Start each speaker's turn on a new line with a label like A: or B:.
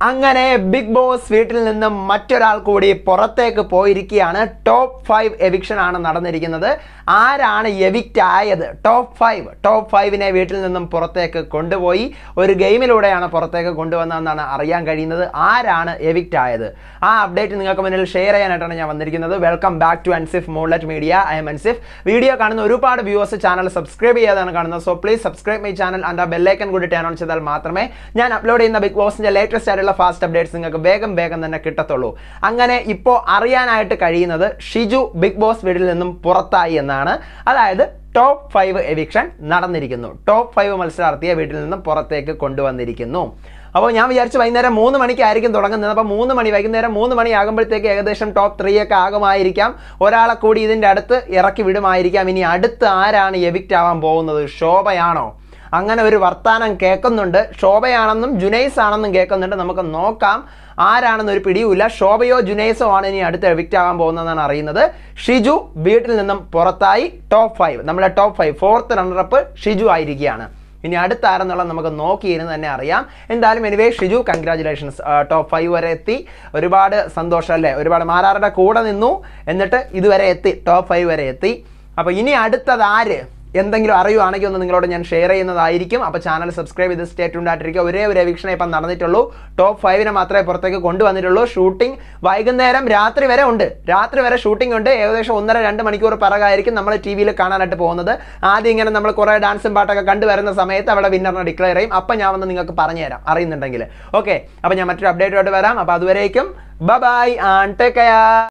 A: അങ്ങനെ big boss വീട്ടിൽ നിന്നും മറ്റൊരാൾ കൂടി പുറത്തേക്ക് പോയിരിക്കുകയാണ് ടോപ്പ് ഫൈവ് എവിക്ഷൻ ആണ് നടന്നിരിക്കുന്നത് ആരാണ് എവിക്റ്റ് ആയത് ടോപ്പ് ഫൈവ് ടോപ്പ് ഫൈവിനെ വീട്ടിൽ നിന്നും പുറത്തേക്ക് കൊണ്ടുപോയി ഒരു ഗെയിമിലൂടെയാണ് പുറത്തേക്ക് കൊണ്ടുവന്നതെന്നാണ് അറിയാൻ കഴിയുന്നത് ആരാണ് എവിക്റ്റ് ആയത് ആ അപ്ഡേറ്റ് നിങ്ങൾക്ക് മുന്നിൽ ഷെയർ ചെയ്യാനായിട്ടാണ് ഞാൻ വന്നിരിക്കുന്നത് welcome back to Ansif moonlight media I am Ansif video കാണുന്ന ഒരുപാട് വ്യൂവേഴ്സ് ചാനൽ സബ്സ്ക്രൈബ് ചെയ്യാതാണ് കാണുന്നത് so please subscribe my channel and ആ ബെല്ലൈക്കൻ കൂടി ടേൺ ഓൺ ചെയ്താൽ മാത്രമേ ഞാൻ അപ്ലോഡ് ചെയ്യുന്ന ബിഗ് ബോസിന്റെ ലേറ്റസ്റ്റ് ആയിട്ടുള്ള ഫാസ്റ്റ് അപ്ഡേറ്റ്സ് നിങ്ങൾക്ക് വേഗം വേഗം തന്നെ കിട്ടത്തുള്ളൂ അങ്ങനെ ഇപ്പോൾ അറിയാനായിട്ട് കഴിയുന്നത് ഷിജു ബിഗ് ബോസ് വീട്ടിൽ നിന്നും പുറത്തായി എന്നാണ് അതായത് ടോപ്പ് ഫൈവ് എവിക്ഷൻ നടന്നിരിക്കുന്നു ടോപ്പ് ഫൈവ് മത്സരാർത്ഥിയെ വീട്ടിൽ നിന്നും പുറത്തേക്ക് കൊണ്ടുവന്നിരിക്കുന്നു അപ്പോൾ ഞാൻ വിചാരിച്ചു വൈകുന്നേരം മൂന്ന് മണിക്കായിരിക്കും തുടങ്ങുന്നത് അപ്പോൾ മൂന്ന് മണി വൈകുന്നേരം മൂന്ന് മണി ആകുമ്പോഴത്തേക്ക് ഏകദേശം ടോപ്പ് ത്രീ ഒക്കെ ആകുമായിരിക്കാം ഒരാളെ കൂടി ഇതിൻ്റെ അടുത്ത് ഇറക്കി വിടുമായിരിക്കാം ഇനി അടുത്ത് ആരാണ് എവിക്റ്റ് ആവാൻ പോകുന്നത് ശോഭയാണോ അങ്ങനെ ഒരു വർത്താനം കേൾക്കുന്നുണ്ട് ശോഭയാണെന്നും ജുനൈസ് ആണെന്നും കേൾക്കുന്നുണ്ട് നമുക്ക് നോക്കാം ആരാണെന്ന് ഒരു പിടിയുമില്ല ശോഭയോ ജുനൈസോ ആണ് ഇനി അടുത്ത് എവിക്റ്റ് ആകാൻ പോകുന്നതെന്നാണ് അറിയുന്നത് ഷിജു വീട്ടിൽ നിന്നും പുറത്തായി ടോപ്പ് ഫൈവ് നമ്മുടെ top five fourth runner up Shiju ആയിരിക്കുകയാണ് ഇനി അടുത്ത ആരെന്നുള്ളത് നമുക്ക് നോക്കിയിരുന്ന് തന്നെ അറിയാം എന്തായാലും anyway Shiju congratulations top five വരെ എത്തി ഒരുപാട് സന്തോഷം അല്ലേ ഒരുപാട് മാരാറുടെ കൂടെ നിന്നു എന്നിട്ട് ഇതുവരെ എത്തി ടോപ്പ് ഫൈവ് വരെ എത്തി അപ്പോൾ ഇനി അടുത്തത് ആര് എന്തെങ്കിലും അറിയുവാണെങ്കിൽ ഒന്ന് നിങ്ങളോട് ഞാൻ ഷെയർ ചെയ്യുന്നതായിരിക്കും അപ്പോൾ ചാനൽ സബ്സ്ക്രൈബ് ചെയ്ത് സ്റ്റേറ്റ് ഉണ്ടായിട്ടിരിക്കുക ഒരേ ഒരു എവിക്ഷനെ ഇപ്പം നടന്നിട്ടുള്ളൂ ടോപ്പ് ഫൈവിനെ മാത്രമേ പുറത്തേക്ക് കൊണ്ടുവന്നിട്ടുള്ളൂ ഷൂട്ടിംഗ് വൈകുന്നേരം രാത്രി വരെ ഉണ്ട് രാത്രി വരെ ഷൂട്ടിംഗ് ഉണ്ട് ഏകദേശം ഒന്നര രണ്ട് മണിക്കൂർ പിറകായിരിക്കും നമ്മൾ ടി വിയിൽ കാണാനായിട്ട് പോകുന്നത് ആദ്യം ഇങ്ങനെ നമ്മൾ കുറേ ഡാൻസും പാട്ടൊക്കെ കണ്ടുവരുന്ന സമയത്ത് അവിടെ വിന്നറിനെ ഡിക്ലെയർ ചെയ്യും അപ്പം ഞാൻ വന്ന് നിങ്ങൾക്ക് പറഞ്ഞുതരാം അറിയുന്നുണ്ടെങ്കിൽ ഓക്കെ അപ്പോൾ ഞാൻ മറ്റൊരു അപ്ഡേറ്റുമായിട്ട് വരാം അപ്പോൾ അതുവരേക്കും ബൈ ആൻഡ് ടേക്ക് കെയർ